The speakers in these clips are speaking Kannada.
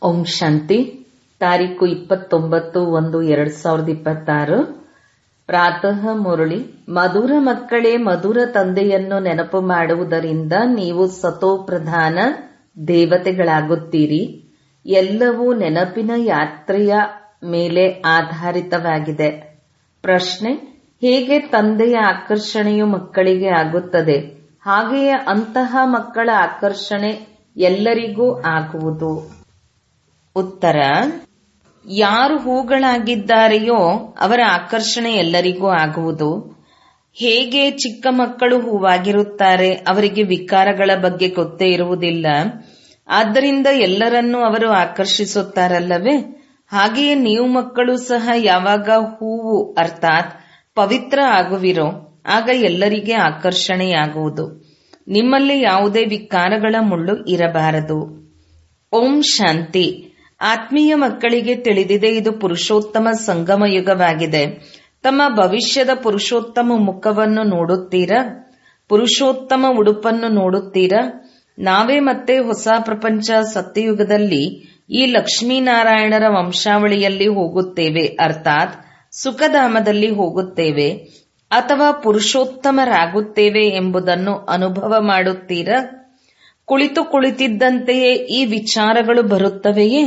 ಓಂ ಶಾಂತಿ ತಾರೀಕು ಇಪ್ಪತ್ತೊಂಬತ್ತು ಒಂದು ಎರಡ್ ಸಾವಿರದ ಇಪ್ಪತ್ತಾರು ಪ್ರಾತಃ ಮುರಳಿ ಮಧುರ ಮಕ್ಕಳೇ ಮಧುರ ತಂದೆಯನ್ನು ನೆನಪು ಮಾಡುವುದರಿಂದ ನೀವು ಸತೋಪ್ರಧಾನ ದೇವತೆಗಳಾಗುತ್ತೀರಿ ಎಲ್ಲವೂ ನೆನಪಿನ ಯಾತ್ರೆಯ ಮೇಲೆ ಆಧಾರಿತವಾಗಿದೆ ಪ್ರಶ್ನೆ ಹೇಗೆ ತಂದೆಯ ಆಕರ್ಷಣೆಯು ಮಕ್ಕಳಿಗೆ ಆಗುತ್ತದೆ ಹಾಗೆಯೇ ಅಂತಹ ಮಕ್ಕಳ ಆಕರ್ಷಣೆ ಎಲ್ಲರಿಗೂ ಆಗುವುದು ಉತ್ತರ ಯಾರು ಹೂಗಳಾಗಿದ್ದಾರೆಯೋ ಅವರ ಆಕರ್ಷಣೆ ಎಲ್ಲರಿಗೂ ಆಗುವುದು ಹೇಗೆ ಚಿಕ್ಕ ಮಕ್ಕಳು ಹೂವಾಗಿರುತ್ತಾರೆ ಅವರಿಗೆ ವಿಕಾರಗಳ ಬಗ್ಗೆ ಗೊತ್ತೇ ಇರುವುದಿಲ್ಲ ಆದ್ದರಿಂದ ಎಲ್ಲರನ್ನೂ ಅವರು ಆಕರ್ಷಿಸುತ್ತಾರಲ್ಲವೇ ಹಾಗೆಯೇ ನೀವು ಮಕ್ಕಳು ಸಹ ಯಾವಾಗ ಹೂವು ಅರ್ಥಾತ್ ಪವಿತ್ರ ಆಗುವಿರೋ ಆಗ ಎಲ್ಲರಿಗೆ ಆಕರ್ಷಣೆಯಾಗುವುದು ನಿಮ್ಮಲ್ಲಿ ಯಾವುದೇ ವಿಕಾರಗಳ ಮುಳ್ಳು ಇರಬಾರದು ಓಂ ಶಾಂತಿ ಆತ್ಮೀಯ ಮಕ್ಕಳಿಗೆ ತಿಳಿದಿದೆ ಇದು ಪುರುಷೋತ್ತಮ ಸಂಗಮ ಯುಗವಾಗಿದೆ ತಮ್ಮ ಭವಿಷ್ಯದ ಪುರುಷೋತ್ತಮ ಮುಖವನ್ನು ನೋಡುತ್ತೀರಾ ಪುರುಷೋತ್ತಮ ಉಡುಪನ್ನು ನೋಡುತ್ತೀರಾ ನಾವೇ ಮತ್ತೆ ಹೊಸ ಪ್ರಪಂಚ ಸತ್ಯಯುಗದಲ್ಲಿ ಈ ಲಕ್ಷ್ಮೀನಾರಾಯಣರ ವಂಶಾವಳಿಯಲ್ಲಿ ಹೋಗುತ್ತೇವೆ ಅರ್ಥಾತ್ ಸುಖಧಾಮದಲ್ಲಿ ಹೋಗುತ್ತೇವೆ ಅಥವಾ ಪುರುಷೋತ್ತಮರಾಗುತ್ತೇವೆ ಎಂಬುದನ್ನು ಅನುಭವ ಮಾಡುತ್ತೀರಾ ಕುಳಿತು ಕುಳಿತಿದ್ದಂತೆಯೇ ಈ ವಿಚಾರಗಳು ಬರುತ್ತವೆಯೇ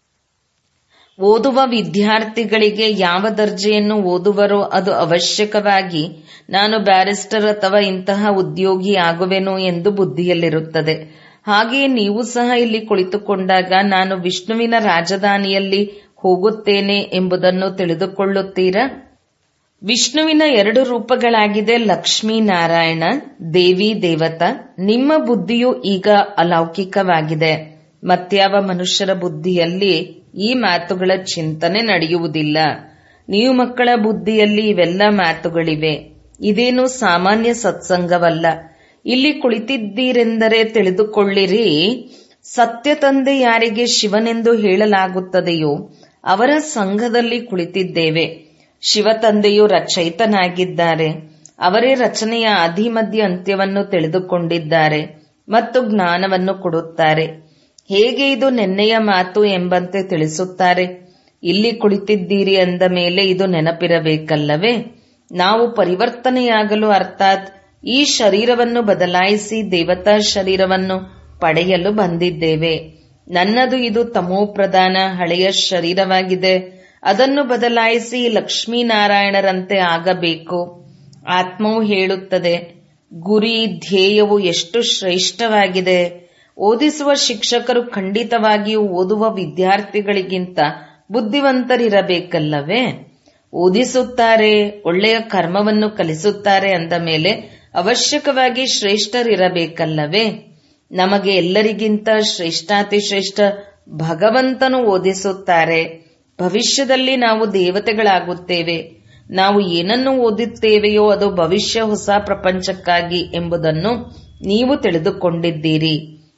ಓದುವ ವಿದ್ಯಾರ್ಥಿಗಳಿಗೆ ಯಾವ ದರ್ಜೆಯನ್ನು ಓದುವರೋ ಅದು ಅವಶ್ಯಕವಾಗಿ ನಾನು ಬ್ಯಾರಿಸ್ಟರ್ ಅಥವಾ ಇಂತಹ ಉದ್ಯೋಗಿ ಆಗುವೆನು ಎಂದು ಬುದ್ಧಿಯಲ್ಲಿರುತ್ತದೆ ಹಾಗೆಯೇ ನೀವು ಸಹ ಇಲ್ಲಿ ಕುಳಿತುಕೊಂಡಾಗ ನಾನು ವಿಷ್ಣುವಿನ ರಾಜಧಾನಿಯಲ್ಲಿ ಹೋಗುತ್ತೇನೆ ಎಂಬುದನ್ನು ತಿಳಿದುಕೊಳ್ಳುತ್ತೀರಾ ವಿಷ್ಣುವಿನ ಎರಡು ರೂಪಗಳಾಗಿದೆ ಲಕ್ಷ್ಮೀನಾರಾಯಣ ದೇವಿ ದೇವತ ನಿಮ್ಮ ಬುದ್ಧಿಯು ಈಗ ಅಲೌಕಿಕವಾಗಿದೆ ಮತ್ಯಾವ ಮನುಷ್ಯರ ಬುದ್ಧಿಯಲ್ಲಿ ಈ ಮಾತುಗಳ ಚಿಂತನೆ ನಡೆಯುವುದಿಲ್ಲ ನೀವು ಮಕ್ಕಳ ಬುದ್ಧಿಯಲ್ಲಿ ಇವೆಲ್ಲ ಮಾತುಗಳಿವೆ ಇದೇನು ಸಾಮಾನ್ಯ ಸತ್ಸಂಗವಲ್ಲ ಇಲ್ಲಿ ಕುಳಿತಿದ್ದೀರೆಂದರೆ ತಿಳಿದುಕೊಳ್ಳಿರಿ ಸತ್ಯ ತಂದೆ ಯಾರಿಗೆ ಶಿವನೆಂದು ಹೇಳಲಾಗುತ್ತದೆಯೋ ಅವರ ಸಂಘದಲ್ಲಿ ಕುಳಿತಿದ್ದೇವೆ ಶಿವತಂದೆಯು ರಚಯಿತನಾಗಿದ್ದಾರೆ ಅವರೇ ರಚನೆಯ ಆದಿಮಧ್ಯ ಅಂತ್ಯವನ್ನು ತಿಳಿದುಕೊಂಡಿದ್ದಾರೆ ಮತ್ತು ಜ್ಞಾನವನ್ನು ಕೊಡುತ್ತಾರೆ ಹೇಗೆ ಇದು ನೆನ್ನೆಯ ಮಾತು ಎಂಬಂತೆ ತಿಳಿಸುತ್ತಾರೆ ಇಲ್ಲಿ ಕುಳಿತಿದ್ದೀರಿ ಅಂದ ಮೇಲೆ ಇದು ನೆನಪಿರಬೇಕಲ್ಲವೇ ನಾವು ಪರಿವರ್ತನೆಯಾಗಲು ಅರ್ಥಾತ್ ಈ ಶರೀರವನ್ನು ಬದಲಾಯಿಸಿ ದೇವತಾ ಶರೀರವನ್ನು ಪಡೆಯಲು ಬಂದಿದ್ದೇವೆ ನನ್ನದು ಇದು ತಮೋಪ್ರಧಾನ ಹಳೆಯ ಶರೀರವಾಗಿದೆ ಅದನ್ನು ಬದಲಾಯಿಸಿ ಲಕ್ಷ್ಮೀನಾರಾಯಣರಂತೆ ಆಗಬೇಕು ಆತ್ಮವು ಹೇಳುತ್ತದೆ ಗುರಿ ಧ್ಯೇಯವು ಎಷ್ಟು ಶ್ರೇಷ್ಠವಾಗಿದೆ ಓದಿಸುವ ಶಿಕ್ಷಕರು ಖಂಡಿತವಾಗಿಯೂ ಓದುವ ವಿದ್ಯಾರ್ಥಿಗಳಿಗಿಂತ ಬುದ್ಧಿವಂತರಿರಬೇಕಲ್ಲವೇ ಓದಿಸುತ್ತಾರೆ ಒಳ್ಳೆಯ ಕರ್ಮವನ್ನು ಕಲಿಸುತ್ತಾರೆ ಅಂದ ಮೇಲೆ ಅವಶ್ಯಕವಾಗಿ ಶ್ರೇಷ್ಠರಿರಬೇಕಲ್ಲವೇ ನಮಗೆ ಎಲ್ಲರಿಗಿಂತ ಶ್ರೇಷ್ಠಾತಿಶ್ರೇಷ್ಠ ಭಗವಂತನು ಓದಿಸುತ್ತಾರೆ ಭವಿಷ್ಯದಲ್ಲಿ ನಾವು ದೇವತೆಗಳಾಗುತ್ತೇವೆ ನಾವು ಏನನ್ನು ಓದುತ್ತೇವೆಯೋ ಅದು ಭವಿಷ್ಯ ಹೊಸ ಪ್ರಪಂಚಕ್ಕಾಗಿ ಎಂಬುದನ್ನು ನೀವು ತಿಳಿದುಕೊಂಡಿದ್ದೀರಿ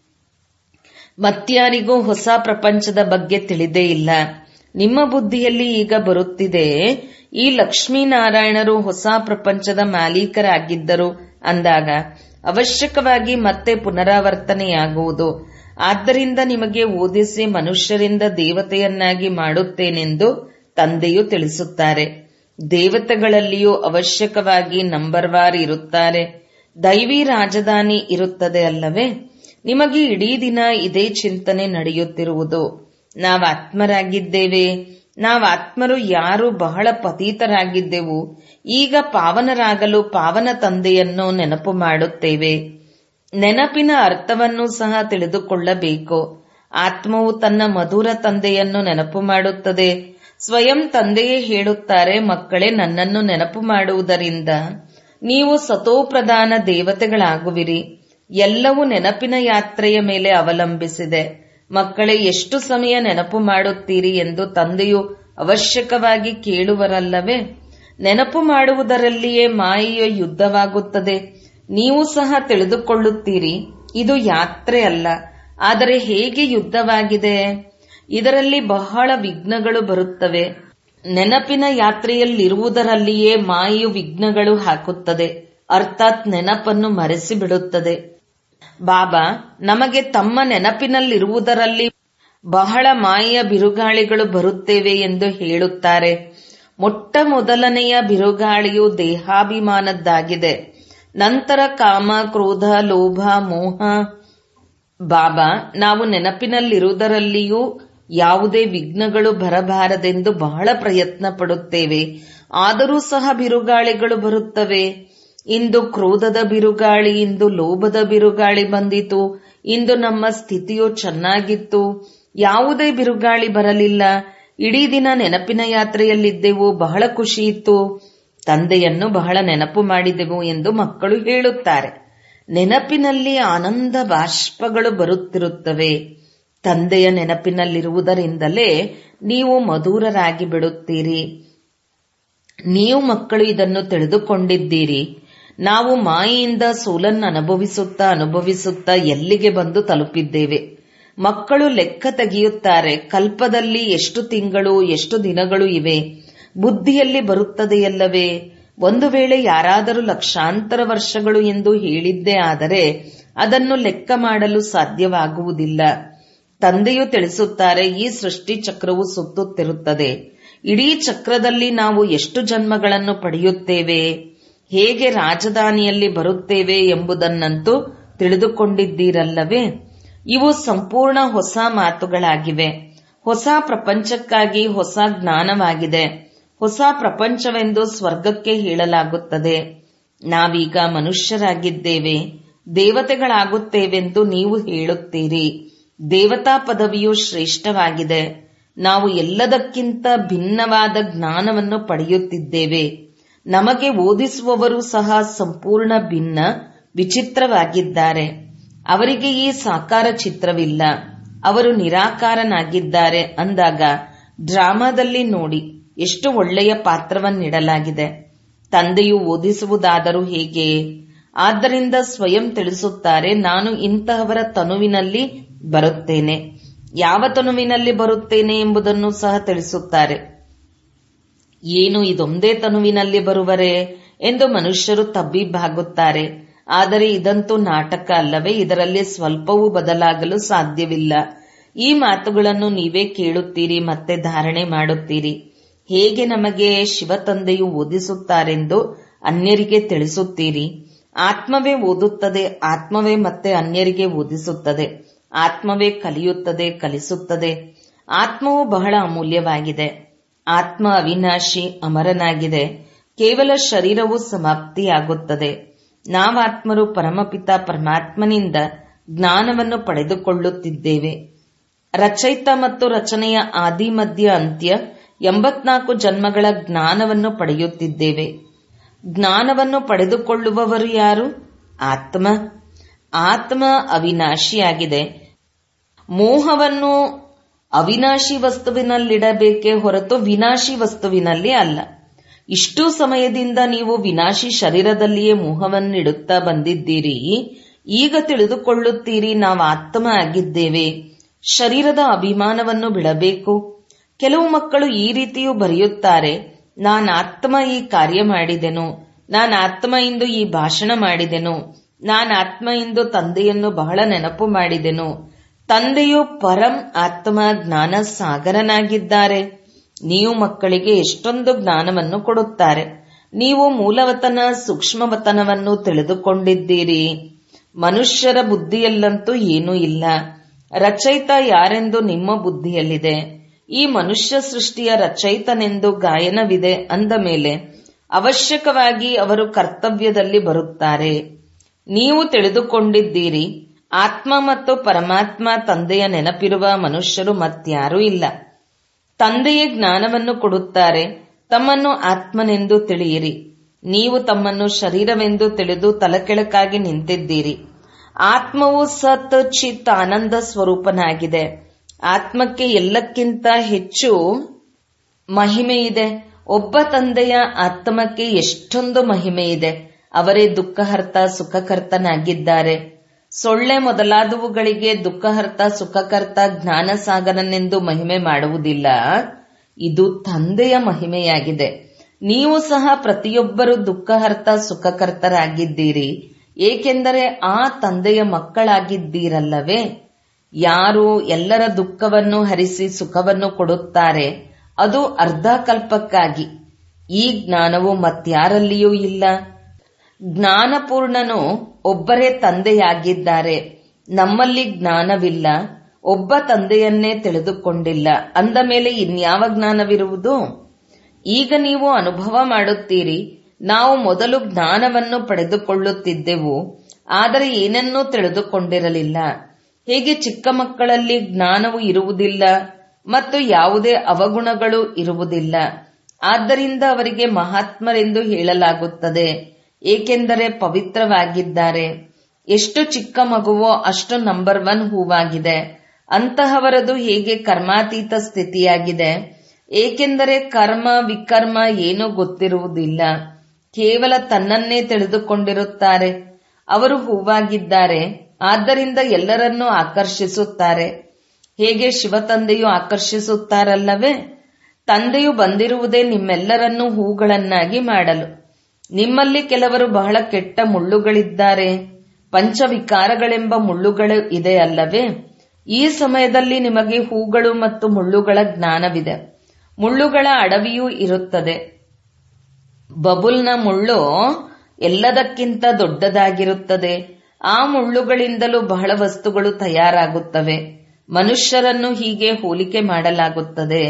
ಮತ್ಯಾರಿಗೂ ಹೊಸ ಪ್ರಪಂಚದ ಬಗ್ಗೆ ತಿಳಿದೇ ಇಲ್ಲ ನಿಮ್ಮ ಬುದ್ಧಿಯಲ್ಲಿ ಈಗ ಬರುತ್ತಿದೆ ಈ ಲಕ್ಷ್ಮೀನಾರಾಯಣರು ಹೊಸ ಪ್ರಪಂಚದ ಮಾಲೀಕರಾಗಿದ್ದರು ಅಂದಾಗ ಅವಶ್ಯಕವಾಗಿ ಮತ್ತೆ ಪುನರಾವರ್ತನೆಯಾಗುವುದು ಆದ್ದರಿಂದ ನಿಮಗೆ ಓದಿಸಿ ಮನುಷ್ಯರಿಂದ ದೇವತೆಯನ್ನಾಗಿ ಮಾಡುತ್ತೇನೆಂದು ತಂದೆಯು ತಿಳಿಸುತ್ತಾರೆ ದೇವತೆಗಳಲ್ಲಿಯೂ ಅವಶ್ಯಕವಾಗಿ ನಂಬರ್ ವಾರ್ ಇರುತ್ತಾರೆ ದೈವಿ ರಾಜಧಾನಿ ಇರುತ್ತದೆ ಅಲ್ಲವೇ ನಿಮಗೆ ಇಡೀ ದಿನ ಇದೇ ಚಿಂತನೆ ನಡೆಯುತ್ತಿರುವುದು ನಾವು ಆತ್ಮರಾಗಿದ್ದೇವೆ ನಾವು ಆತ್ಮರು ಯಾರು ಬಹಳ ಪತೀತರಾಗಿದ್ದೆವು ಈಗ ಪಾವನರಾಗಲು ಪಾವನ ತಂದೆಯನ್ನು ನೆನಪು ಮಾಡುತ್ತೇವೆ ನೆನಪಿನ ಅರ್ಥವನ್ನು ಸಹ ತಿಳಿದುಕೊಳ್ಳಬೇಕು ಆತ್ಮವು ತನ್ನ ಮಧುರ ತಂದೆಯನ್ನು ನೆನಪು ಮಾಡುತ್ತದೆ ಸ್ವಯಂ ತಂದೆಯೇ ಹೇಳುತ್ತಾರೆ ಮಕ್ಕಳೇ ನನ್ನನ್ನು ನೆನಪು ಮಾಡುವುದರಿಂದ ನೀವು ಸತೋಪ್ರಧಾನ ದೇವತೆಗಳಾಗುವಿರಿ ಎಲ್ಲವೂ ನೆನಪಿನ ಯಾತ್ರೆಯ ಮೇಲೆ ಅವಲಂಬಿಸಿದೆ ಮಕ್ಕಳೇ ಎಷ್ಟು ಸಮಯ ನೆನಪು ಮಾಡುತ್ತೀರಿ ಎಂದು ತಂದೆಯು ಅವಶ್ಯಕವಾಗಿ ಕೇಳುವರಲ್ಲವೇ ನೆನಪು ಮಾಡುವುದರಲ್ಲಿಯೇ ಮಾಯೆಯ ಯುದ್ಧವಾಗುತ್ತದೆ ನೀವು ಸಹ ತಿಳಿದುಕೊಳ್ಳುತ್ತೀರಿ ಇದು ಯಾತ್ರೆ ಅಲ್ಲ ಆದರೆ ಹೇಗೆ ಯುದ್ಧವಾಗಿದೆ ಇದರಲ್ಲಿ ಬಹಳ ವಿಘ್ನಗಳು ಬರುತ್ತವೆ ನೆನಪಿನ ಯಾತ್ರೆಯಲ್ಲಿರುವುದರಲ್ಲಿಯೇ ಮಾಯೆಯು ವಿಘ್ನಗಳು ಹಾಕುತ್ತದೆ ಅರ್ಥಾತ್ ನೆನಪನ್ನು ಮರೆಸಿ ಬಿಡುತ್ತದೆ ಬಾಬಾ ನಮಗೆ ತಮ್ಮ ನೆನಪಿನಲ್ಲಿರುವುದರಲ್ಲಿ ಬಹಳ ಮಾಯೆಯ ಬಿರುಗಾಳಿಗಳು ಬರುತ್ತೇವೆ ಎಂದು ಹೇಳುತ್ತಾರೆ ಮೊಟ್ಟ ಮೊದಲನೆಯ ಬಿರುಗಾಳಿಯು ದೇಹಾಭಿಮಾನದ್ದಾಗಿದೆ ನಂತರ ಕಾಮ ಕ್ರೋಧ ಲೋಭ ಮೋಹ ಬಾಬಾ ನಾವು ನೆನಪಿನಲ್ಲಿರುವುದರಲ್ಲಿಯೂ ಯಾವುದೇ ವಿಘ್ನಗಳು ಬರಬಾರದೆಂದು ಬಹಳ ಪ್ರಯತ್ನ ಪಡುತ್ತೇವೆ ಆದರೂ ಸಹ ಬಿರುಗಾಳಿಗಳು ಬರುತ್ತವೆ ಇಂದು ಕ್ರೋಧದ ಬಿರುಗಾಳಿ ಇಂದು ಲೋಭದ ಬಿರುಗಾಳಿ ಬಂದಿತು ಇಂದು ನಮ್ಮ ಸ್ಥಿತಿಯು ಚೆನ್ನಾಗಿತ್ತು ಯಾವುದೇ ಬಿರುಗಾಳಿ ಬರಲಿಲ್ಲ ಇಡೀ ದಿನ ನೆನಪಿನ ಯಾತ್ರೆಯಲ್ಲಿದ್ದೆವು ಬಹಳ ಖುಷಿ ಇತ್ತು ತಂದೆಯನ್ನು ಬಹಳ ನೆನಪು ಮಾಡಿದೆವು ಎಂದು ಮಕ್ಕಳು ಹೇಳುತ್ತಾರೆ ನೆನಪಿನಲ್ಲಿ ಆನಂದ ಬಾಷ್ಪಗಳು ಬರುತ್ತಿರುತ್ತವೆ ತಂದೆಯ ನೆನಪಿನಲ್ಲಿರುವುದರಿಂದಲೇ ನೀವು ಮಧುರರಾಗಿ ಬಿಡುತ್ತೀರಿ ನೀವು ಮಕ್ಕಳು ಇದನ್ನು ತಿಳಿದುಕೊಂಡಿದ್ದೀರಿ ನಾವು ಮಾಯೆಯಿಂದ ಸೋಲನ್ನು ಅನುಭವಿಸುತ್ತಾ ಅನುಭವಿಸುತ್ತಾ ಎಲ್ಲಿಗೆ ಬಂದು ತಲುಪಿದ್ದೇವೆ ಮಕ್ಕಳು ಲೆಕ್ಕ ತೆಗೆಯುತ್ತಾರೆ ಕಲ್ಪದಲ್ಲಿ ಎಷ್ಟು ತಿಂಗಳು ಎಷ್ಟು ದಿನಗಳು ಇವೆ ಬುದ್ಧಿಯಲ್ಲಿ ಬರುತ್ತದೆಯಲ್ಲವೇ ಒಂದು ವೇಳೆ ಯಾರಾದರೂ ಲಕ್ಷಾಂತರ ವರ್ಷಗಳು ಎಂದು ಹೇಳಿದ್ದೇ ಆದರೆ ಅದನ್ನು ಲೆಕ್ಕ ಮಾಡಲು ಸಾಧ್ಯವಾಗುವುದಿಲ್ಲ ತಂದೆಯು ತಿಳಿಸುತ್ತಾರೆ ಈ ಸೃಷ್ಟಿ ಚಕ್ರವು ಸುತ್ತುತ್ತಿರುತ್ತದೆ ಇಡೀ ಚಕ್ರದಲ್ಲಿ ನಾವು ಎಷ್ಟು ಜನ್ಮಗಳನ್ನು ಪಡೆಯುತ್ತೇವೆ ಹೇಗೆ ರಾಜಧಾನಿಯಲ್ಲಿ ಬರುತ್ತೇವೆ ಎಂಬುದನ್ನಂತೂ ತಿಳಿದುಕೊಂಡಿದ್ದೀರಲ್ಲವೇ ಇವು ಸಂಪೂರ್ಣ ಹೊಸ ಮಾತುಗಳಾಗಿವೆ ಹೊಸ ಪ್ರಪಂಚಕ್ಕಾಗಿ ಹೊಸ ಜ್ಞಾನವಾಗಿದೆ ಹೊಸ ಪ್ರಪಂಚವೆಂದು ಸ್ವರ್ಗಕ್ಕೆ ಹೇಳಲಾಗುತ್ತದೆ ನಾವೀಗ ಮನುಷ್ಯರಾಗಿದ್ದೇವೆ ದೇವತೆಗಳಾಗುತ್ತೇವೆಂದು ನೀವು ಹೇಳುತ್ತೀರಿ ದೇವತಾ ಪದವಿಯು ಶ್ರೇಷ್ಠವಾಗಿದೆ ನಾವು ಎಲ್ಲದಕ್ಕಿಂತ ಭಿನ್ನವಾದ ಜ್ಞಾನವನ್ನು ಪಡೆಯುತ್ತಿದ್ದೇವೆ ನಮಗೆ ಓದಿಸುವವರು ಸಹ ಸಂಪೂರ್ಣ ಭಿನ್ನ ವಿಚಿತ್ರವಾಗಿದ್ದಾರೆ ಅವರಿಗೆ ಈ ಸಾಕಾರ ಚಿತ್ರವಿಲ್ಲ ಅವರು ನಿರಾಕಾರನಾಗಿದ್ದಾರೆ ಅಂದಾಗ ಡ್ರಾಮಾದಲ್ಲಿ ನೋಡಿ ಎಷ್ಟು ಒಳ್ಳೆಯ ಪಾತ್ರವನ್ನಿಡಲಾಗಿದೆ ತಂದೆಯು ಓದಿಸುವುದಾದರೂ ಹೇಗೆ ಆದ್ದರಿಂದ ಸ್ವಯಂ ತಿಳಿಸುತ್ತಾರೆ ನಾನು ಇಂತಹವರ ತನುವಿನಲ್ಲಿ ಬರುತ್ತೇನೆ ಯಾವ ತನುವಿನಲ್ಲಿ ಬರುತ್ತೇನೆ ಎಂಬುದನ್ನು ಸಹ ತಿಳಿಸುತ್ತಾರೆ ಏನು ಇದೊಂದೇ ತನುವಿನಲ್ಲಿ ಬರುವರೆ ಎಂದು ಮನುಷ್ಯರು ತಬ್ಬಿಬ್ಬಾಗುತ್ತಾರೆ ಆದರೆ ಇದಂತೂ ನಾಟಕ ಅಲ್ಲವೇ ಇದರಲ್ಲಿ ಸ್ವಲ್ಪವೂ ಬದಲಾಗಲು ಸಾಧ್ಯವಿಲ್ಲ ಈ ಮಾತುಗಳನ್ನು ನೀವೇ ಕೇಳುತ್ತೀರಿ ಮತ್ತೆ ಧಾರಣೆ ಮಾಡುತ್ತೀರಿ ಹೇಗೆ ನಮಗೆ ಶಿವ ತಂದೆಯು ಓದಿಸುತ್ತಾರೆಂದು ಅನ್ಯರಿಗೆ ತಿಳಿಸುತ್ತೀರಿ ಆತ್ಮವೇ ಓದುತ್ತದೆ ಆತ್ಮವೇ ಮತ್ತೆ ಅನ್ಯರಿಗೆ ಓದಿಸುತ್ತದೆ ಆತ್ಮವೇ ಕಲಿಯುತ್ತದೆ ಕಲಿಸುತ್ತದೆ ಆತ್ಮವು ಬಹಳ ಅಮೂಲ್ಯವಾಗಿದೆ ಆತ್ಮ ಅವಿನಾಶಿ ಅಮರನಾಗಿದೆ ಕೇವಲ ಶರೀರವು ಸಮಾಪ್ತಿಯಾಗುತ್ತದೆ ನಾವಾತ್ಮರು ಪರಮಪಿತ ಪರಮಾತ್ಮನಿಂದ ಜ್ಞಾನವನ್ನು ಪಡೆದುಕೊಳ್ಳುತ್ತಿದ್ದೇವೆ ರಚಯಿತ ಮತ್ತು ರಚನೆಯ ಆದಿ ಮಧ್ಯ ಅಂತ್ಯ ಎಂಬತ್ನಾಲ್ಕು ಜನ್ಮಗಳ ಜ್ಞಾನವನ್ನು ಪಡೆಯುತ್ತಿದ್ದೇವೆ ಜ್ಞಾನವನ್ನು ಪಡೆದುಕೊಳ್ಳುವವರು ಯಾರು ಆತ್ಮ ಆತ್ಮ ಅವಿನಾಶಿಯಾಗಿದೆ ಮೋಹವನ್ನು ಅವಿನಾಶಿ ವಸ್ತುವಿನಲ್ಲಿಡಬೇಕೇ ಹೊರತು ವಿನಾಶಿ ವಸ್ತುವಿನಲ್ಲಿ ಅಲ್ಲ ಇಷ್ಟು ಸಮಯದಿಂದ ನೀವು ವಿನಾಶಿ ಶರೀರದಲ್ಲಿಯೇ ಮೋಹವನ್ನಿಡುತ್ತಾ ಬಂದಿದ್ದೀರಿ ಈಗ ತಿಳಿದುಕೊಳ್ಳುತ್ತೀರಿ ನಾವು ಆತ್ಮ ಆಗಿದ್ದೇವೆ ಶರೀರದ ಅಭಿಮಾನವನ್ನು ಬಿಡಬೇಕು ಕೆಲವು ಮಕ್ಕಳು ಈ ರೀತಿಯೂ ಬರೆಯುತ್ತಾರೆ ನಾನು ಆತ್ಮ ಈ ಕಾರ್ಯ ಮಾಡಿದೆನು ನಾನು ಆತ್ಮ ಇಂದು ಈ ಭಾಷಣ ಮಾಡಿದೆನು ನಾನು ಆತ್ಮ ಇಂದು ತಂದೆಯನ್ನು ಬಹಳ ನೆನಪು ಮಾಡಿದೆನು ತಂದೆಯು ಪರಂ ಆತ್ಮ ಜ್ಞಾನ ಸಾಗರನಾಗಿದ್ದಾರೆ ನೀವು ಮಕ್ಕಳಿಗೆ ಎಷ್ಟೊಂದು ಜ್ಞಾನವನ್ನು ಕೊಡುತ್ತಾರೆ ನೀವು ಮೂಲವತನ ಸೂಕ್ಷ್ಮವತನವನ್ನು ತಿಳಿದುಕೊಂಡಿದ್ದೀರಿ ಮನುಷ್ಯರ ಬುದ್ಧಿಯಲ್ಲಂತೂ ಏನೂ ಇಲ್ಲ ರಚಯಿತ ಯಾರೆಂದು ನಿಮ್ಮ ಬುದ್ಧಿಯಲ್ಲಿದೆ ಈ ಮನುಷ್ಯ ಸೃಷ್ಟಿಯ ರಚಯಿತನೆಂದು ಗಾಯನವಿದೆ ಅಂದ ಮೇಲೆ ಅವಶ್ಯಕವಾಗಿ ಅವರು ಕರ್ತವ್ಯದಲ್ಲಿ ಬರುತ್ತಾರೆ ನೀವು ತಿಳಿದುಕೊಂಡಿದ್ದೀರಿ ಆತ್ಮ ಮತ್ತು ಪರಮಾತ್ಮ ತಂದೆಯ ನೆನಪಿರುವ ಮನುಷ್ಯರು ಮತ್ಯಾರೂ ಇಲ್ಲ ತಂದೆಯೇ ಜ್ಞಾನವನ್ನು ಕೊಡುತ್ತಾರೆ ತಮ್ಮನ್ನು ಆತ್ಮನೆಂದು ತಿಳಿಯಿರಿ ನೀವು ತಮ್ಮನ್ನು ಶರೀರವೆಂದು ತಿಳಿದು ತಲಕೆಳಕಾಗಿ ನಿಂತಿದ್ದೀರಿ ಆತ್ಮವು ಸತ್ ಚಿತ್ ಆನಂದ ಸ್ವರೂಪನಾಗಿದೆ ಆತ್ಮಕ್ಕೆ ಎಲ್ಲಕ್ಕಿಂತ ಹೆಚ್ಚು ಮಹಿಮೆ ಇದೆ ಒಬ್ಬ ತಂದೆಯ ಆತ್ಮಕ್ಕೆ ಎಷ್ಟೊಂದು ಮಹಿಮೆ ಇದೆ ಅವರೇ ದುಃಖಹರ್ತ ಸುಖಕರ್ತನಾಗಿದ್ದಾರೆ ಸೊಳ್ಳೆ ಮೊದಲಾದವುಗಳಿಗೆ ದುಃಖಹರ್ತ ಸುಖಕರ್ತ ಜ್ಞಾನಸಾಗರನೆಂದು ಮಹಿಮೆ ಮಾಡುವುದಿಲ್ಲ ಇದು ತಂದೆಯ ಮಹಿಮೆಯಾಗಿದೆ ನೀವು ಸಹ ಪ್ರತಿಯೊಬ್ಬರು ದುಃಖಹರ್ತ ಸುಖಕರ್ತರಾಗಿದ್ದೀರಿ ಏಕೆಂದರೆ ಆ ತಂದೆಯ ಮಕ್ಕಳಾಗಿದ್ದೀರಲ್ಲವೇ ಯಾರು ಎಲ್ಲರ ದುಃಖವನ್ನು ಹರಿಸಿ ಸುಖವನ್ನು ಕೊಡುತ್ತಾರೆ ಅದು ಅರ್ಧ ಕಲ್ಪಕ್ಕಾಗಿ ಈ ಜ್ಞಾನವು ಮತ್ಯಾರಲ್ಲಿಯೂ ಇಲ್ಲ ಜ್ಞಾನಪೂರ್ಣನು ಒಬ್ಬರೇ ತಂದೆಯಾಗಿದ್ದಾರೆ ನಮ್ಮಲ್ಲಿ ಜ್ಞಾನವಿಲ್ಲ ಒಬ್ಬ ತಂದೆಯನ್ನೇ ತಿಳಿದುಕೊಂಡಿಲ್ಲ ಅಂದ ಮೇಲೆ ಇನ್ಯಾವ ಜ್ಞಾನವಿರುವುದು ಈಗ ನೀವು ಅನುಭವ ಮಾಡುತ್ತೀರಿ ನಾವು ಮೊದಲು ಜ್ಞಾನವನ್ನು ಪಡೆದುಕೊಳ್ಳುತ್ತಿದ್ದೆವು ಆದರೆ ಏನನ್ನೂ ತಿಳಿದುಕೊಂಡಿರಲಿಲ್ಲ ಹೇಗೆ ಚಿಕ್ಕ ಮಕ್ಕಳಲ್ಲಿ ಜ್ಞಾನವು ಇರುವುದಿಲ್ಲ ಮತ್ತು ಯಾವುದೇ ಅವಗುಣಗಳು ಇರುವುದಿಲ್ಲ ಆದ್ದರಿಂದ ಅವರಿಗೆ ಮಹಾತ್ಮರೆಂದು ಹೇಳಲಾಗುತ್ತದೆ ಏಕೆಂದರೆ ಪವಿತ್ರವಾಗಿದ್ದಾರೆ ಎಷ್ಟು ಚಿಕ್ಕ ಮಗುವೋ ಅಷ್ಟು ನಂಬರ್ ಒನ್ ಹೂವಾಗಿದೆ ಅಂತಹವರದು ಹೇಗೆ ಕರ್ಮಾತೀತ ಸ್ಥಿತಿಯಾಗಿದೆ ಏಕೆಂದರೆ ಕರ್ಮ ವಿಕರ್ಮ ಏನೂ ಗೊತ್ತಿರುವುದಿಲ್ಲ ಕೇವಲ ತನ್ನನ್ನೇ ತಿಳಿದುಕೊಂಡಿರುತ್ತಾರೆ ಅವರು ಹೂವಾಗಿದ್ದಾರೆ ಆದ್ದರಿಂದ ಎಲ್ಲರನ್ನೂ ಆಕರ್ಷಿಸುತ್ತಾರೆ ಹೇಗೆ ಶಿವತಂದೆಯು ಆಕರ್ಷಿಸುತ್ತಾರಲ್ಲವೇ ತಂದೆಯು ಬಂದಿರುವುದೇ ನಿಮ್ಮೆಲ್ಲರನ್ನೂ ಹೂಗಳನ್ನಾಗಿ ಮಾಡಲು ನಿಮ್ಮಲ್ಲಿ ಕೆಲವರು ಬಹಳ ಕೆಟ್ಟ ಮುಳ್ಳುಗಳಿದ್ದಾರೆ ಪಂಚವಿಕಾರಗಳೆಂಬ ಮುಳ್ಳುಗಳು ಇದೆ ಅಲ್ಲವೇ ಈ ಸಮಯದಲ್ಲಿ ನಿಮಗೆ ಹೂಗಳು ಮತ್ತು ಮುಳ್ಳುಗಳ ಜ್ಞಾನವಿದೆ ಮುಳ್ಳುಗಳ ಅಡವಿಯೂ ಇರುತ್ತದೆ ಬಬುಲ್ನ ಮುಳ್ಳು ಎಲ್ಲದಕ್ಕಿಂತ ದೊಡ್ಡದಾಗಿರುತ್ತದೆ ಆ ಮುಳ್ಳುಗಳಿಂದಲೂ ಬಹಳ ವಸ್ತುಗಳು ತಯಾರಾಗುತ್ತವೆ ಮನುಷ್ಯರನ್ನು ಹೀಗೆ ಹೋಲಿಕೆ ಮಾಡಲಾಗುತ್ತದೆ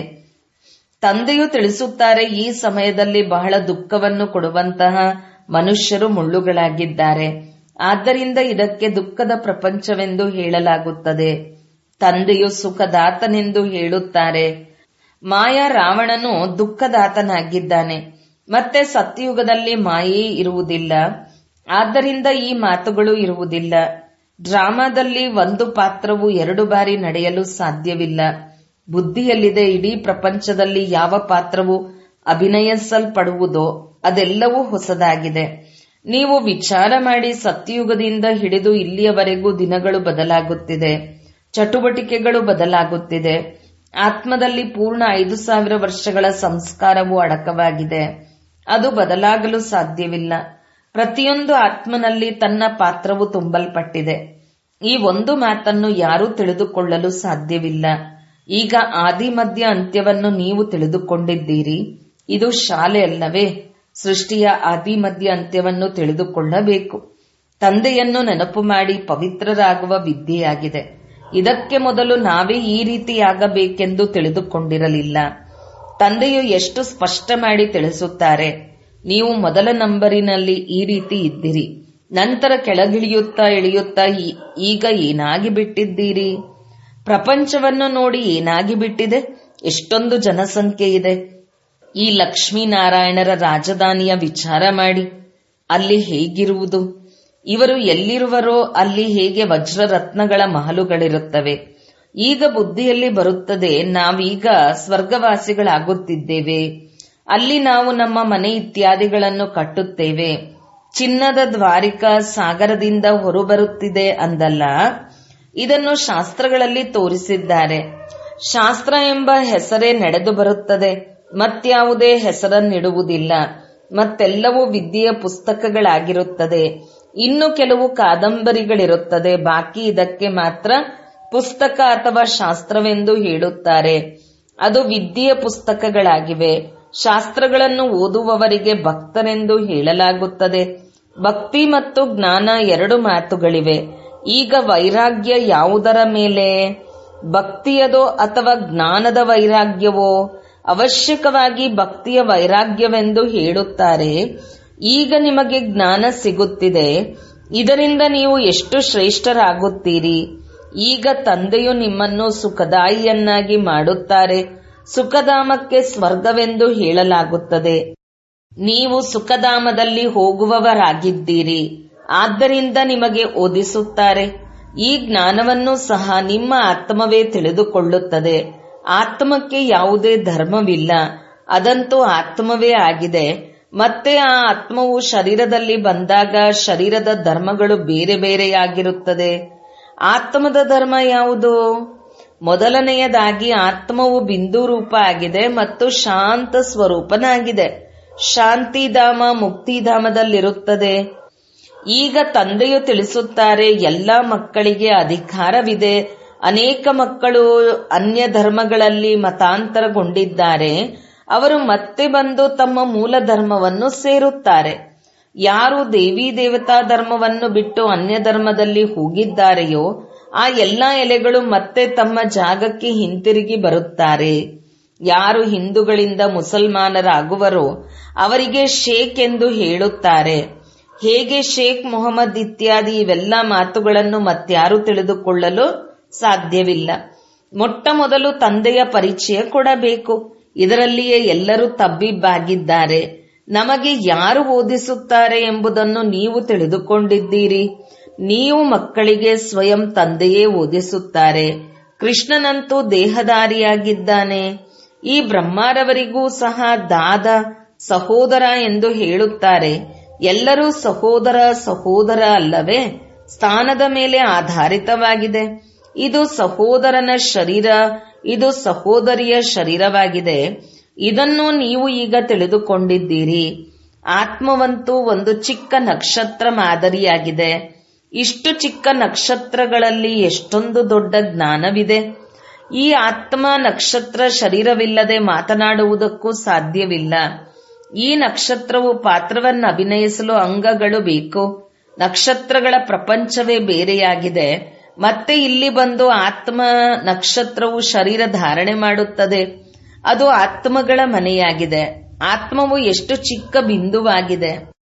ತಂದೆಯು ತಿಳಿಸುತ್ತಾರೆ ಈ ಸಮಯದಲ್ಲಿ ಬಹಳ ದುಃಖವನ್ನು ಕೊಡುವಂತಹ ಮನುಷ್ಯರು ಮುಳ್ಳುಗಳಾಗಿದ್ದಾರೆ ಆದ್ದರಿಂದ ಇದಕ್ಕೆ ದುಃಖದ ಪ್ರಪಂಚವೆಂದು ಹೇಳಲಾಗುತ್ತದೆ ತಂದೆಯು ಸುಖದಾತನೆಂದು ಹೇಳುತ್ತಾರೆ ಮಾಯಾ ರಾವಣನು ದುಃಖದಾತನಾಗಿದ್ದಾನೆ ಮತ್ತೆ ಸತ್ಯಯುಗದಲ್ಲಿ ಮಾಯೇ ಇರುವುದಿಲ್ಲ ಆದ್ದರಿಂದ ಈ ಮಾತುಗಳು ಇರುವುದಿಲ್ಲ ಡ್ರಾಮಾದಲ್ಲಿ ಒಂದು ಪಾತ್ರವು ಎರಡು ಬಾರಿ ನಡೆಯಲು ಸಾಧ್ಯವಿಲ್ಲ ಬುದ್ಧಿಯಲ್ಲಿದೆ ಇಡೀ ಪ್ರಪಂಚದಲ್ಲಿ ಯಾವ ಪಾತ್ರವು ಅಭಿನಯಿಸಲ್ಪಡುವುದೋ ಅದೆಲ್ಲವೂ ಹೊಸದಾಗಿದೆ ನೀವು ವಿಚಾರ ಮಾಡಿ ಸತ್ಯಯುಗದಿಂದ ಹಿಡಿದು ಇಲ್ಲಿಯವರೆಗೂ ದಿನಗಳು ಬದಲಾಗುತ್ತಿದೆ ಚಟುವಟಿಕೆಗಳು ಬದಲಾಗುತ್ತಿದೆ ಆತ್ಮದಲ್ಲಿ ಪೂರ್ಣ ಐದು ಸಾವಿರ ವರ್ಷಗಳ ಸಂಸ್ಕಾರವು ಅಡಕವಾಗಿದೆ ಅದು ಬದಲಾಗಲು ಸಾಧ್ಯವಿಲ್ಲ ಪ್ರತಿಯೊಂದು ಆತ್ಮನಲ್ಲಿ ತನ್ನ ಪಾತ್ರವು ತುಂಬಲ್ಪಟ್ಟಿದೆ ಈ ಒಂದು ಮಾತನ್ನು ಯಾರೂ ತಿಳಿದುಕೊಳ್ಳಲು ಸಾಧ್ಯವಿಲ್ಲ ಈಗ ಆದಿ ಮಧ್ಯ ಅಂತ್ಯವನ್ನು ನೀವು ತಿಳಿದುಕೊಂಡಿದ್ದೀರಿ ಇದು ಶಾಲೆ ಅಲ್ಲವೇ ಸೃಷ್ಟಿಯ ಆದಿ ಮಧ್ಯ ಅಂತ್ಯವನ್ನು ತಿಳಿದುಕೊಳ್ಳಬೇಕು ತಂದೆಯನ್ನು ನೆನಪು ಮಾಡಿ ಪವಿತ್ರರಾಗುವ ವಿದ್ಯೆಯಾಗಿದೆ ಇದಕ್ಕೆ ಮೊದಲು ನಾವೇ ಈ ರೀತಿಯಾಗಬೇಕೆಂದು ತಿಳಿದುಕೊಂಡಿರಲಿಲ್ಲ ತಂದೆಯು ಎಷ್ಟು ಸ್ಪಷ್ಟ ಮಾಡಿ ತಿಳಿಸುತ್ತಾರೆ ನೀವು ಮೊದಲ ನಂಬರಿನಲ್ಲಿ ಈ ರೀತಿ ಇದ್ದಿರಿ ನಂತರ ಕೆಳಗಿಳಿಯುತ್ತಾ ಇಳಿಯುತ್ತಾ ಈಗ ಏನಾಗಿ ಬಿಟ್ಟಿದ್ದೀರಿ ಪ್ರಪಂಚವನ್ನು ನೋಡಿ ಏನಾಗಿ ಬಿಟ್ಟಿದೆ ಎಷ್ಟೊಂದು ಜನಸಂಖ್ಯೆ ಇದೆ ಈ ಲಕ್ಷ್ಮೀನಾರಾಯಣರ ರಾಜಧಾನಿಯ ವಿಚಾರ ಮಾಡಿ ಅಲ್ಲಿ ಹೇಗಿರುವುದು ಇವರು ಎಲ್ಲಿರುವರೋ ಅಲ್ಲಿ ಹೇಗೆ ವಜ್ರರತ್ನಗಳ ಮಹಲುಗಳಿರುತ್ತವೆ ಈಗ ಬುದ್ಧಿಯಲ್ಲಿ ಬರುತ್ತದೆ ನಾವೀಗ ಸ್ವರ್ಗವಾಸಿಗಳಾಗುತ್ತಿದ್ದೇವೆ ಅಲ್ಲಿ ನಾವು ನಮ್ಮ ಮನೆ ಇತ್ಯಾದಿಗಳನ್ನು ಕಟ್ಟುತ್ತೇವೆ ಚಿನ್ನದ ದ್ವಾರಿಕಾ ಸಾಗರದಿಂದ ಹೊರಬರುತ್ತಿದೆ ಅಂದಲ್ಲ ಇದನ್ನು ಶಾಸ್ತ್ರಗಳಲ್ಲಿ ತೋರಿಸಿದ್ದಾರೆ ಶಾಸ್ತ್ರ ಎಂಬ ಹೆಸರೇ ನಡೆದು ಬರುತ್ತದೆ ಮತ್ಯಾವುದೇ ಹೆಸರನ್ನಿಡುವುದಿಲ್ಲ ಮತ್ತೆಲ್ಲವೂ ವಿದ್ಯೆಯ ಪುಸ್ತಕಗಳಾಗಿರುತ್ತದೆ ಇನ್ನು ಕೆಲವು ಕಾದಂಬರಿಗಳಿರುತ್ತದೆ ಬಾಕಿ ಇದಕ್ಕೆ ಮಾತ್ರ ಪುಸ್ತಕ ಅಥವಾ ಶಾಸ್ತ್ರವೆಂದು ಹೇಳುತ್ತಾರೆ ಅದು ವಿದ್ಯೆಯ ಪುಸ್ತಕಗಳಾಗಿವೆ ಶಾಸ್ತ್ರಗಳನ್ನು ಓದುವವರಿಗೆ ಭಕ್ತರೆಂದು ಹೇಳಲಾಗುತ್ತದೆ ಭಕ್ತಿ ಮತ್ತು ಜ್ಞಾನ ಎರಡು ಮಾತುಗಳಿವೆ ಈಗ ವೈರಾಗ್ಯ ಯಾವುದರ ಮೇಲೆ ಭಕ್ತಿಯದೋ ಅಥವಾ ಜ್ಞಾನದ ವೈರಾಗ್ಯವೋ ಅವಶ್ಯಕವಾಗಿ ಭಕ್ತಿಯ ವೈರಾಗ್ಯವೆಂದು ಹೇಳುತ್ತಾರೆ ಈಗ ನಿಮಗೆ ಜ್ಞಾನ ಸಿಗುತ್ತಿದೆ ಇದರಿಂದ ನೀವು ಎಷ್ಟು ಶ್ರೇಷ್ಠರಾಗುತ್ತೀರಿ ಈಗ ತಂದೆಯು ನಿಮ್ಮನ್ನು ಸುಖದಾಯಿಯನ್ನಾಗಿ ಮಾಡುತ್ತಾರೆ ಸುಖಧಾಮಕ್ಕೆ ಸ್ವರ್ಗವೆಂದು ಹೇಳಲಾಗುತ್ತದೆ ನೀವು ಸುಖಧಾಮದಲ್ಲಿ ಹೋಗುವವರಾಗಿದ್ದೀರಿ ಆದ್ದರಿಂದ ನಿಮಗೆ ಓದಿಸುತ್ತಾರೆ ಈ ಜ್ಞಾನವನ್ನು ಸಹ ನಿಮ್ಮ ಆತ್ಮವೇ ತಿಳಿದುಕೊಳ್ಳುತ್ತದೆ ಆತ್ಮಕ್ಕೆ ಯಾವುದೇ ಧರ್ಮವಿಲ್ಲ ಅದಂತೂ ಆತ್ಮವೇ ಆಗಿದೆ ಮತ್ತೆ ಆ ಆತ್ಮವು ಶರೀರದಲ್ಲಿ ಬಂದಾಗ ಶರೀರದ ಧರ್ಮಗಳು ಬೇರೆ ಬೇರೆಯಾಗಿರುತ್ತದೆ ಆತ್ಮದ ಧರ್ಮ ಯಾವುದು ಮೊದಲನೆಯದಾಗಿ ಆತ್ಮವು ಬಿಂದು ರೂಪ ಆಗಿದೆ ಮತ್ತು ಶಾಂತ ಸ್ವರೂಪನಾಗಿದೆ ಶಾಂತಿಧಾಮ ಮುಕ್ತಿಧಾಮದಲ್ಲಿರುತ್ತದೆ ಈಗ ತಂದೆಯು ತಿಳಿಸುತ್ತಾರೆ ಎಲ್ಲ ಮಕ್ಕಳಿಗೆ ಅಧಿಕಾರವಿದೆ ಅನೇಕ ಮಕ್ಕಳು ಅನ್ಯ ಧರ್ಮಗಳಲ್ಲಿ ಮತಾಂತರಗೊಂಡಿದ್ದಾರೆ ಅವರು ಮತ್ತೆ ಬಂದು ತಮ್ಮ ಮೂಲ ಧರ್ಮವನ್ನು ಸೇರುತ್ತಾರೆ ಯಾರು ದೇವಿ ದೇವತಾ ಧರ್ಮವನ್ನು ಬಿಟ್ಟು ಅನ್ಯ ಧರ್ಮದಲ್ಲಿ ಹೋಗಿದ್ದಾರೆಯೋ ಆ ಎಲ್ಲಾ ಎಲೆಗಳು ಮತ್ತೆ ತಮ್ಮ ಜಾಗಕ್ಕೆ ಹಿಂತಿರುಗಿ ಬರುತ್ತಾರೆ ಯಾರು ಹಿಂದೂಗಳಿಂದ ಮುಸಲ್ಮಾನರಾಗುವರೋ ಅವರಿಗೆ ಶೇಖ್ ಎಂದು ಹೇಳುತ್ತಾರೆ ಹೇಗೆ ಶೇಖ್ ಮೊಹಮ್ಮದ್ ಇತ್ಯಾದಿ ಇವೆಲ್ಲ ಮಾತುಗಳನ್ನು ಮತ್ಯಾರು ತಿಳಿದುಕೊಳ್ಳಲು ಸಾಧ್ಯವಿಲ್ಲ ಮೊಟ್ಟ ಮೊದಲು ತಂದೆಯ ಪರಿಚಯ ಕೊಡಬೇಕು ಇದರಲ್ಲಿಯೇ ಎಲ್ಲರೂ ತಬ್ಬಿಬ್ಬಾಗಿದ್ದಾರೆ ನಮಗೆ ಯಾರು ಓದಿಸುತ್ತಾರೆ ಎಂಬುದನ್ನು ನೀವು ತಿಳಿದುಕೊಂಡಿದ್ದೀರಿ ನೀವು ಮಕ್ಕಳಿಗೆ ಸ್ವಯಂ ತಂದೆಯೇ ಓದಿಸುತ್ತಾರೆ ಕೃಷ್ಣನಂತೂ ದೇಹದಾರಿಯಾಗಿದ್ದಾನೆ ಈ ಬ್ರಹ್ಮಾರವರಿಗೂ ಸಹ ದಾದ ಸಹೋದರ ಎಂದು ಹೇಳುತ್ತಾರೆ ಎಲ್ಲರೂ ಸಹೋದರ ಸಹೋದರ ಅಲ್ಲವೇ ಸ್ಥಾನದ ಮೇಲೆ ಆಧಾರಿತವಾಗಿದೆ ಇದು ಸಹೋದರನ ಶರೀರ ಇದು ಸಹೋದರಿಯ ಶರೀರವಾಗಿದೆ ಇದನ್ನು ನೀವು ಈಗ ತಿಳಿದುಕೊಂಡಿದ್ದೀರಿ ಆತ್ಮವಂತೂ ಒಂದು ಚಿಕ್ಕ ನಕ್ಷತ್ರ ಮಾದರಿಯಾಗಿದೆ ಇಷ್ಟು ಚಿಕ್ಕ ನಕ್ಷತ್ರಗಳಲ್ಲಿ ಎಷ್ಟೊಂದು ದೊಡ್ಡ ಜ್ಞಾನವಿದೆ ಈ ಆತ್ಮ ನಕ್ಷತ್ರ ಶರೀರವಿಲ್ಲದೆ ಮಾತನಾಡುವುದಕ್ಕೂ ಸಾಧ್ಯವಿಲ್ಲ ಈ ನಕ್ಷತ್ರವು ಪಾತ್ರವನ್ನು ಅಭಿನಯಿಸಲು ಅಂಗಗಳು ಬೇಕು ನಕ್ಷತ್ರಗಳ ಪ್ರಪಂಚವೇ ಬೇರೆಯಾಗಿದೆ ಮತ್ತೆ ಇಲ್ಲಿ ಬಂದು ಆತ್ಮ ನಕ್ಷತ್ರವು ಶರೀರ ಧಾರಣೆ ಮಾಡುತ್ತದೆ ಅದು ಆತ್ಮಗಳ ಮನೆಯಾಗಿದೆ ಆತ್ಮವು ಎಷ್ಟು ಚಿಕ್ಕ ಬಿಂದುವಾಗಿದೆ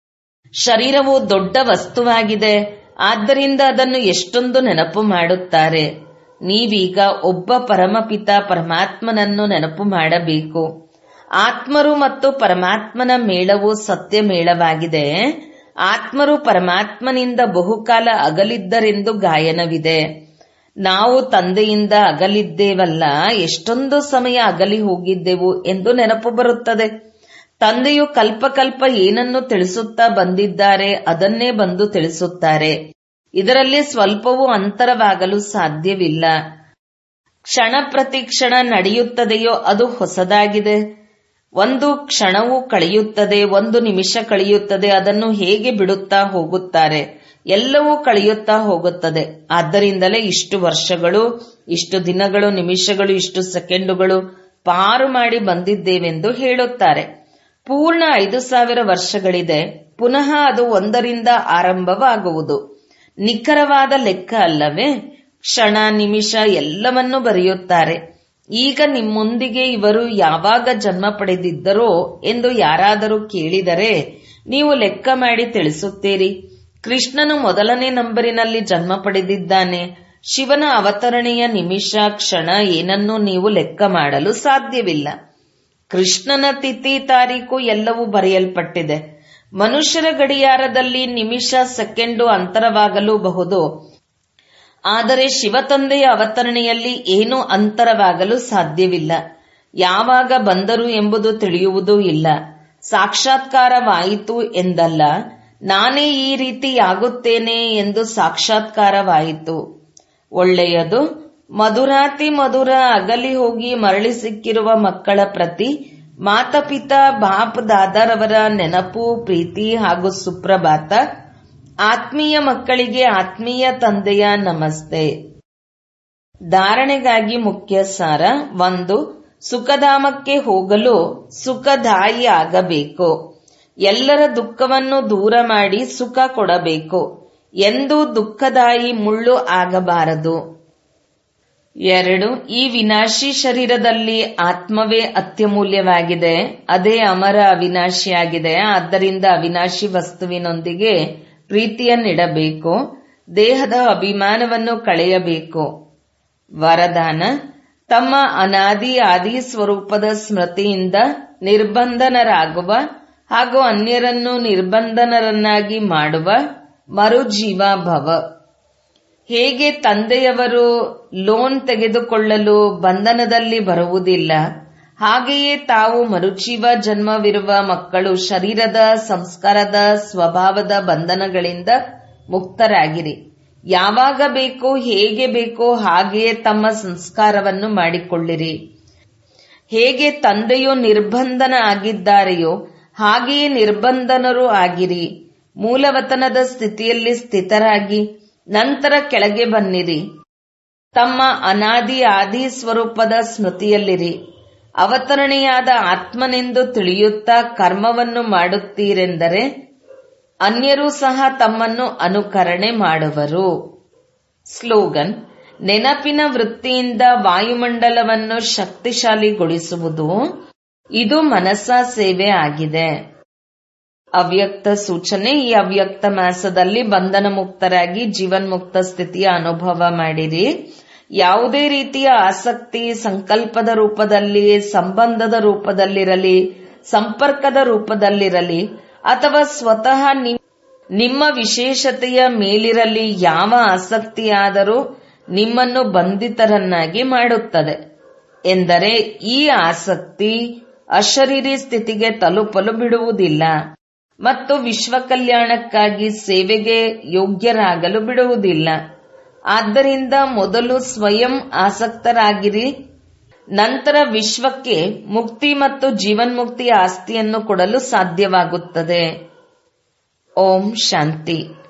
ಶರೀರವು ದೊಡ್ಡ ವಸ್ತುವಾಗಿದೆ ಆದ್ದರಿಂದ ಅದನ್ನು ಎಷ್ಟೊಂದು ನೆನಪು ಮಾಡುತ್ತಾರೆ ನೀವೀಗ ಒಬ್ಬ ಪರಮಪಿತ ಪರಮಾತ್ಮನನ್ನು ನೆನಪು ಮಾಡಬೇಕು ಆತ್ಮರು ಮತ್ತು ಪರಮಾತ್ಮನ ಮೇಳವು ಸತ್ಯ ಮೇಳವಾಗಿದೆ ಆತ್ಮರು ಪರಮಾತ್ಮನಿಂದ ಬಹುಕಾಲ ಅಗಲಿದ್ದರೆಂದು ಗಾಯನವಿದೆ ನಾವು ತಂದೆಯಿಂದ ಅಗಲಿದ್ದೇವಲ್ಲ ಎಷ್ಟೊಂದು ಸಮಯ ಅಗಲಿ ಹೋಗಿದ್ದೆವು ಎಂದು ನೆನಪು ಬರುತ್ತದೆ ತಂದೆಯು ಕಲ್ಪಕಲ್ಪ ಏನನ್ನು ತಿಳಿಸುತ್ತಾ ಬಂದಿದ್ದಾರೆ ಅದನ್ನೇ ಬಂದು ತಿಳಿಸುತ್ತಾರೆ ಇದರಲ್ಲಿ ಸ್ವಲ್ಪವೂ ಅಂತರವಾಗಲು ಸಾಧ್ಯವಿಲ್ಲ ಕ್ಷಣ ಪ್ರತಿ ಕ್ಷಣ ನಡೆಯುತ್ತದೆಯೋ ಅದು ಹೊಸದಾಗಿದೆ ಒಂದು ಕ್ಷಣವೂ ಕಳೆಯುತ್ತದೆ ಒಂದು ನಿಮಿಷ ಕಳೆಯುತ್ತದೆ ಅದನ್ನು ಹೇಗೆ ಬಿಡುತ್ತಾ ಹೋಗುತ್ತಾರೆ ಎಲ್ಲವೂ ಕಳೆಯುತ್ತಾ ಹೋಗುತ್ತದೆ ಆದ್ದರಿಂದಲೇ ಇಷ್ಟು ವರ್ಷಗಳು ಇಷ್ಟು ದಿನಗಳು ನಿಮಿಷಗಳು ಇಷ್ಟು ಸೆಕೆಂಡುಗಳು ಪಾರು ಮಾಡಿ ಬಂದಿದ್ದೇವೆಂದು ಹೇಳುತ್ತಾರೆ ಪೂರ್ಣ ಐದು ಸಾವಿರ ವರ್ಷಗಳಿದೆ ಪುನಃ ಅದು ಒಂದರಿಂದ ಆರಂಭವಾಗುವುದು ನಿಖರವಾದ ಲೆಕ್ಕ ಅಲ್ಲವೇ ಕ್ಷಣ ನಿಮಿಷ ಎಲ್ಲವನ್ನೂ ಬರೆಯುತ್ತಾರೆ ಈಗ ನಿಮ್ಮೊಂದಿಗೆ ಇವರು ಯಾವಾಗ ಜನ್ಮ ಪಡೆದಿದ್ದರೋ ಎಂದು ಯಾರಾದರೂ ಕೇಳಿದರೆ ನೀವು ಲೆಕ್ಕ ಮಾಡಿ ತಿಳಿಸುತ್ತೀರಿ ಕೃಷ್ಣನು ಮೊದಲನೇ ನಂಬರಿನಲ್ಲಿ ಜನ್ಮ ಪಡೆದಿದ್ದಾನೆ ಶಿವನ ಅವತರಣೆಯ ನಿಮಿಷ ಕ್ಷಣ ಏನನ್ನೂ ನೀವು ಲೆಕ್ಕ ಮಾಡಲು ಸಾಧ್ಯವಿಲ್ಲ ಕೃಷ್ಣನ ತಿಥಿ ತಾರೀಕು ಎಲ್ಲವೂ ಬರೆಯಲ್ಪಟ್ಟಿದೆ ಮನುಷ್ಯರ ಗಡಿಯಾರದಲ್ಲಿ ನಿಮಿಷ ಸೆಕೆಂಡು ಅಂತರವಾಗಲೂ ಬಹುದು ಆದರೆ ಶಿವತಂದೆಯ ಅವತರಣೆಯಲ್ಲಿ ಏನೂ ಅಂತರವಾಗಲು ಸಾಧ್ಯವಿಲ್ಲ ಯಾವಾಗ ಬಂದರು ಎಂಬುದು ತಿಳಿಯುವುದೂ ಇಲ್ಲ ಸಾಕ್ಷಾತ್ಕಾರವಾಯಿತು ಎಂದಲ್ಲ ನಾನೇ ಈ ರೀತಿಯಾಗುತ್ತೇನೆ ಎಂದು ಸಾಕ್ಷಾತ್ಕಾರವಾಯಿತು ಒಳ್ಳೆಯದು ಮಧುರಾತಿ ಮಧುರ ಅಗಲಿ ಹೋಗಿ ಮರಳಿ ಸಿಕ್ಕಿರುವ ಮಕ್ಕಳ ಪ್ರತಿ ಮಾತಪಿತಾ ಬಾಪ್ ದಾದಾರವರ ನೆನಪು ಪ್ರೀತಿ ಹಾಗೂ ಸುಪ್ರಭಾತ ಆತ್ಮೀಯ ಮಕ್ಕಳಿಗೆ ಆತ್ಮೀಯ ತಂದೆಯ ನಮಸ್ತೆ ಧಾರಣೆಗಾಗಿ ಮುಖ್ಯ ಸಾರ ಒಂದು ಸುಖಧಾಮಕ್ಕೆ ಹೋಗಲು ಸುಖದಾಯಿ ಆಗಬೇಕು ಎಲ್ಲರ ದುಃಖವನ್ನು ದೂರ ಮಾಡಿ ಸುಖ ಕೊಡಬೇಕು ಎಂದು ದುಃಖದಾಯಿ ಮುಳ್ಳು ಆಗಬಾರದು ಎರಡು ಈ ವಿನಾಶಿ ಶರೀರದಲ್ಲಿ ಆತ್ಮವೇ ಅತ್ಯಮೂಲ್ಯವಾಗಿದೆ ಅದೇ ಅಮರ ಅವಿನಾಶಿಯಾಗಿದೆ ಆದ್ದರಿಂದ ಅವಿನಾಶಿ ವಸ್ತುವಿನೊಂದಿಗೆ ಪ್ರೀತಿಯನ್ನಿಡಬೇಕು ದೇಹದ ಅಭಿಮಾನವನ್ನು ಕಳೆಯಬೇಕು ವರದಾನ ತಮ್ಮ ಅನಾದಿ ಆದಿ ಸ್ವರೂಪದ ಸ್ಮೃತಿಯಿಂದ ನಿರ್ಬಂಧನರಾಗುವ ಹಾಗೂ ಅನ್ಯರನ್ನು ನಿರ್ಬಂಧನರನ್ನಾಗಿ ಮಾಡುವ ಮರುಜೀವ ಭವ ಹೇಗೆ ತಂದೆಯವರು ಲೋನ್ ತೆಗೆದುಕೊಳ್ಳಲು ಬಂಧನದಲ್ಲಿ ಬರುವುದಿಲ್ಲ ಹಾಗೆಯೇ ತಾವು ಮರುಜೀವ ಜನ್ಮವಿರುವ ಮಕ್ಕಳು ಶರೀರದ ಸಂಸ್ಕಾರದ ಸ್ವಭಾವದ ಬಂಧನಗಳಿಂದ ಮುಕ್ತರಾಗಿರಿ ಯಾವಾಗ ಬೇಕೋ ಹೇಗೆ ಬೇಕೋ ಹಾಗೆಯೇ ತಮ್ಮ ಸಂಸ್ಕಾರವನ್ನು ಮಾಡಿಕೊಳ್ಳಿರಿ ಹೇಗೆ ತಂದೆಯು ನಿರ್ಬಂಧನ ಆಗಿದ್ದಾರೆಯೋ ಹಾಗೆಯೇ ನಿರ್ಬಂಧನರೂ ಆಗಿರಿ ಮೂಲವತನದ ಸ್ಥಿತಿಯಲ್ಲಿ ಸ್ಥಿತರಾಗಿ ನಂತರ ಕೆಳಗೆ ಬನ್ನಿರಿ ತಮ್ಮ ಅನಾದಿ ಆದಿ ಸ್ವರೂಪದ ಸ್ಮೃತಿಯಲ್ಲಿರಿ ಅವತರಣೆಯಾದ ಆತ್ಮನೆಂದು ತಿಳಿಯುತ್ತಾ ಕರ್ಮವನ್ನು ಮಾಡುತ್ತೀರೆಂದರೆ ಅನ್ಯರೂ ಸಹ ತಮ್ಮನ್ನು ಅನುಕರಣೆ ಮಾಡುವರು ಸ್ಲೋಗನ್ ನೆನಪಿನ ವೃತ್ತಿಯಿಂದ ವಾಯುಮಂಡಲವನ್ನು ಶಕ್ತಿಶಾಲಿಗೊಳಿಸುವುದು ಇದು ಮನಸ್ಸ ಸೇವೆ ಆಗಿದೆ ಅವ್ಯಕ್ತ ಸೂಚನೆ ಈ ಅವ್ಯಕ್ತ ಮಾಸದಲ್ಲಿ ಬಂಧನ ಮುಕ್ತರಾಗಿ ಜೀವನ್ಮುಕ್ತ ಸ್ಥಿತಿಯ ಅನುಭವ ಮಾಡಿರಿ ಯಾವುದೇ ರೀತಿಯ ಆಸಕ್ತಿ ಸಂಕಲ್ಪದ ರೂಪದಲ್ಲಿ ಸಂಬಂಧದ ರೂಪದಲ್ಲಿರಲಿ ಸಂಪರ್ಕದ ರೂಪದಲ್ಲಿರಲಿ ಅಥವಾ ಸ್ವತಃ ನಿಮ್ಮ ವಿಶೇಷತೆಯ ಮೇಲಿರಲಿ ಯಾವ ಆಸಕ್ತಿಯಾದರೂ ನಿಮ್ಮನ್ನು ಬಂಧಿತರನ್ನಾಗಿ ಮಾಡುತ್ತದೆ ಎಂದರೆ ಈ ಆಸಕ್ತಿ ಅಶರೀರಿ ಸ್ಥಿತಿಗೆ ತಲುಪಲು ಬಿಡುವುದಿಲ್ಲ ಮತ್ತು ವಿಶ್ವ ಕಲ್ಯಾಣಕ್ಕಾಗಿ ಸೇವೆಗೆ ಯೋಗ್ಯರಾಗಲು ಬಿಡುವುದಿಲ್ಲ ಆದ್ದರಿಂದ ಮೊದಲು ಸ್ವಯಂ ಆಸಕ್ತರಾಗಿರಿ ನಂತರ ವಿಶ್ವಕ್ಕೆ ಮುಕ್ತಿ ಮತ್ತು ಜೀವನ್ಮುಕ್ತಿಯ ಆಸ್ತಿಯನ್ನು ಕೊಡಲು ಸಾಧ್ಯವಾಗುತ್ತದೆ ಓಂ ಶಾಂತಿ